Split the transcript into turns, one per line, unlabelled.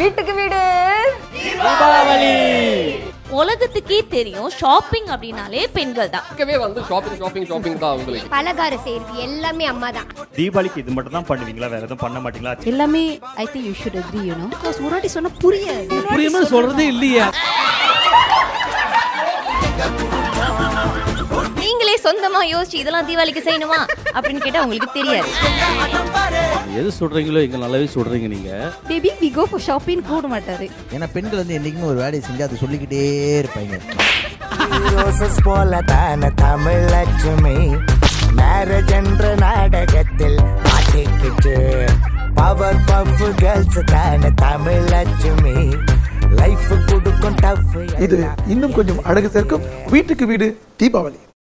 வீட்டுக்கு வீடு
தீபாவளி
உலகத்துக்கே தெரியும் ஷாப்பிங் அப்படின்னாலே பெண்கள் தான்
இருக்கவே வந்து ஷாப்பிங் ஷாப்பிங் ஷாப்பிங் தான் உங்களுக்கு
பலகாரம் செய்யறது எல்லாமே அம்மா தான்
தீபாவளிக்கு இது மட்டும் தான் பண்ணுவீங்களா வேற எதுவும் பண்ண மாட்டீங்களா
எல்லாமே I think you should agree you know because ஒரு வாட்டி சொன்னா புரியாது
புரியுமா சொல்றதே இல்லையா
நீங்களே சொந்தமா யோசிச்சு இதெல்லாம் தீபாவளிக்கு செய்யணுமா அப்படின்னு கேட்டா உங்களுக்கு தெரியாது
எது சொல்றீங்களோ இங்க நல்லாவே சொல்றீங்க நீங்க
baby we go for shopping கூட மாட்டாரு
ஏன்னா பெண்கள் வந்து என்னைக்குமே ஒரு வேலையை செஞ்சு அதை சொல்லிக்கிட்டே இருப்பாங்க
ரோசஸ் போல தான தமிழ் லட்சுமி மேரேஜ் என்ற நாடகத்தில் மாட்டிக்கிட்டு பவர் பஃப் கேர்ள்ஸ் தான தமிழ் லட்சுமி லைஃப் கொடுக்கும் டஃப்
இது இன்னும் கொஞ்சம் அழகு சேர்க்கும் வீட்டுக்கு வீடு தீபாவளி